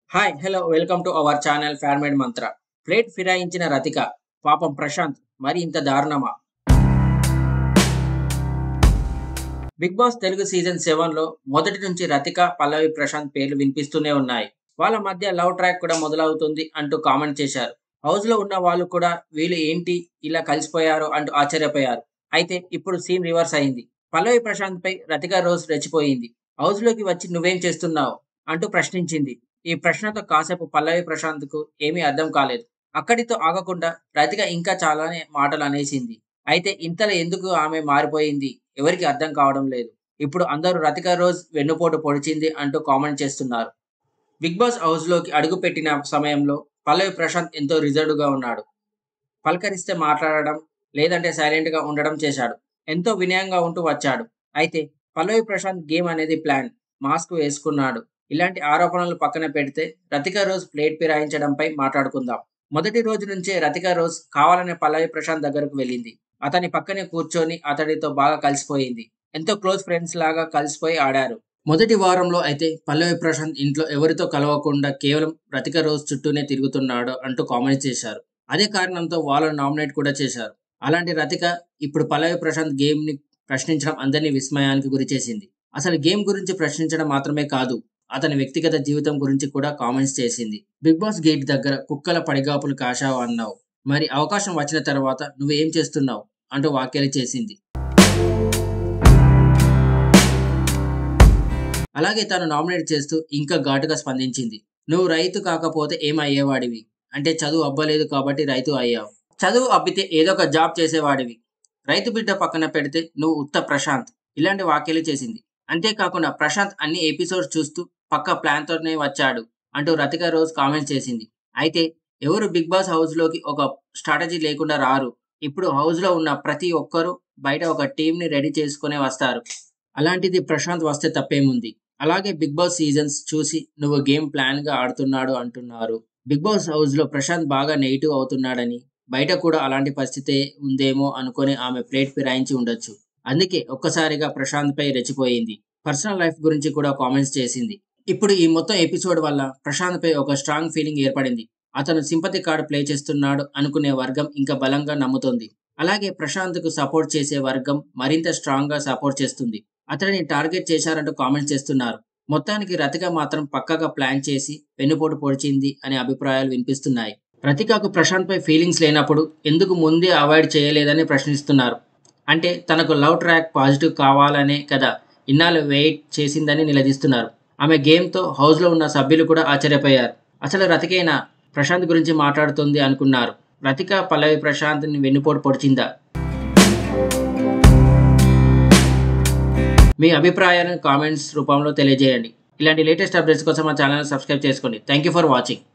hi hello welcome to our channel ఫార్మేడ్ మంత్ర plate ఫిరాయించిన రతిక పాపం ప్రశాంత్ మరి ఇంత దారుణమా Bigg Boss Telugu season seven లో మొదటి నుంచి రతిక పల్లవి ప్రశాంత్ పేర్లు వినిపిస్తూనే ఉన్నాయి వాళ్ళ మధ్య లవ్ ట్రాక్ కూడా మొదలవుతుంది అంటూ కామెంట్ చేశారు హౌస్ లో ఉన్న వాళ్ళు కూడా వీళ్ళు ఏంటి ఇలా కలిసిపోయారు అంటూ ఆశ్చర్యపోయారు అయితే ఇప్పుడు సీన్ రివర్స్ అయింది పల్లవి ప్రశాంత్ పై రతిక రోజు రెచ్చిపోయింది హౌస్ లోకి వచ్చి నువ్వేం చేస్తున్నావు అంటూ ప్రశ్నించింది ఈ ప్రశ్నతో కాసేపు పల్లవి ప్రశాంత్ కు ఏమీ అర్థం కాలేదు అక్కడితో ఆగకుండా రతిక ఇంకా చాలానే మాటలు అనేసింది అయితే ఇంతలో ఎందుకు ఆమె మారిపోయింది ఎవరికి అర్థం కావడం లేదు ఇప్పుడు అందరూ రతిక రోజ్ వెన్నుపోటు పొడిచింది అంటూ కామెంట్ చేస్తున్నారు బిగ్ బాస్ హౌస్ లోకి అడుగుపెట్టిన సమయంలో పల్లవి ప్రశాంత్ ఎంతో రిజర్వ్డ్ గా ఉన్నాడు పలకరిస్తే మాట్లాడడం లేదంటే సైలెంట్ గా ఉండడం చేశాడు ఎంతో వినయంగా ఉంటూ వచ్చాడు అయితే పల్లవి ప్రశాంత్ గేమ్ అనేది ప్లాన్ మాస్క్ వేసుకున్నాడు ఇలాంటి ఆరోపణలు పక్కన పెడితే రతిక రోజ్ ప్లేట్ ఫిరాయించడంపై మాట్లాడుకుందాం మొదటి రోజు నుంచే రతిక రోజ్ కావాలనే పల్లవి ప్రశాంత్ దగ్గరకు వెళ్ళింది అతని పక్కనే కూర్చొని అతడితో బాగా కలిసిపోయింది ఎంతో క్లోజ్ ఫ్రెండ్స్ లాగా కలిసిపోయి ఆడారు మొదటి వారంలో అయితే పల్లవి ప్రశాంత్ ఇంట్లో ఎవరితో కలవకుండా కేవలం రతిక రోజ్ చుట్టూనే తిరుగుతున్నాడు అంటూ కామెంట్ చేశారు అదే కారణంతో వాళ్ళను నామినేట్ కూడా చేశారు అలాంటి రతిక ఇప్పుడు పల్లవి ప్రశాంత్ గేమ్ ని ప్రశ్నించడం అందరినీ విస్మయానికి గురిచేసింది అసలు గేమ్ గురించి ప్రశ్నించడం మాత్రమే కాదు అతని వ్యక్తిగత జీవితం గురించి కూడా కామెంట్స్ చేసింది బిగ్ బాస్ గేట్ దగ్గర కుక్కల పడిగాపులు కాశావు అన్నావు మరి అవకాశం వచ్చిన తర్వాత నువ్వేం చేస్తున్నావు అంటూ వ్యాఖ్యలు చేసింది అలాగే తాను నామినేట్ చేస్తూ ఇంకా ఘాటుగా స్పందించింది నువ్వు రైతు కాకపోతే ఏమయ్యేవాడివి అంటే చదువు అబ్బలేదు కాబట్టి రైతు అయ్యావు చదువు అబ్బితే ఏదో ఒక జాబ్ చేసేవాడివి రైతు బిడ్డ పక్కన పెడితే నువ్వు ఉత్త ప్రశాంత్ ఇలాంటి వ్యాఖ్యలు చేసింది అంతేకాకుండా ప్రశాంత్ అన్ని ఎపిసోడ్స్ చూస్తూ పక్క ప్లాన్తోనే వచ్చాడు అంటూ రతిక రోజ్ కామెంట్ చేసింది అయితే ఎవరు బిగ్ బాస్ హౌస్ లోకి ఒక స్ట్రాటజీ లేకుండా రారు ఇప్పుడు హౌస్ లో ఉన్న ప్రతి ఒక్కరూ బయట ఒక టీం ని రెడీ చేసుకునే వస్తారు అలాంటిది ప్రశాంత్ వస్తే తప్పేముంది అలాగే బిగ్ బాస్ సీజన్స్ చూసి నువ్వు గేమ్ ప్లాన్ గా ఆడుతున్నాడు అంటున్నారు బిగ్ బాస్ హౌస్ లో ప్రశాంత్ బాగా నెగిటివ్ అవుతున్నాడని బయట కూడా అలాంటి పరిస్థితే ఉందేమో అనుకొని ఆమె ప్లేట్ ఫిరాయించి ఉండొచ్చు అందుకే ఒక్కసారిగా ప్రశాంత్ పై రెచ్చిపోయింది పర్సనల్ లైఫ్ గురించి కూడా కామెంట్స్ చేసింది ఇప్పుడు ఈ మొత్తం ఎపిసోడ్ వల్ల ప్రశాంత్ పై ఒక స్ట్రాంగ్ ఫీలింగ్ ఏర్పడింది అతను సింపతి కార్డ్ ప్లే చేస్తున్నాడు అనుకునే వర్గం ఇంకా బలంగా నమ్ముతోంది అలాగే ప్రశాంత్ కు సపోర్ట్ చేసే వర్గం మరింత స్ట్రాంగ్ గా సపోర్ట్ చేస్తుంది అతడిని టార్గెట్ చేశారంటూ కామెంట్ చేస్తున్నారు మొత్తానికి రతిక మాత్రం పక్కగా ప్లాన్ చేసి వెన్నుపోటు పొడిచింది అనే అభిప్రాయాలు వినిపిస్తున్నాయి రతికకు ప్రశాంత్ పై ఫీలింగ్స్ లేనప్పుడు ఎందుకు ముందే అవాయిడ్ చేయలేదని ప్రశ్నిస్తున్నారు అంటే తనకు లవ్ ట్రాక్ పాజిటివ్ కావాలనే కదా ఇన్నాళ్ళు వెయిట్ చేసిందని నిలదీస్తున్నారు ఆమె గేమ్తో హౌస్లో ఉన్న సభ్యులు కూడా ఆశ్చర్యపోయారు అసలు రతికైనా ప్రశాంత్ గురించి మాట్లాడుతుంది అనుకున్నారు రతిక పల్లవి ప్రశాంత్ని వెన్నుపోటు పొడిచిందా మీ అభిప్రాయాలను కామెంట్స్ రూపంలో తెలియజేయండి ఇలాంటి లేటెస్ట్ అప్డేట్స్ కోసం మా ఛానల్ సబ్స్క్రైబ్ చేసుకోండి థ్యాంక్ యూ ఫర్ వాచింగ్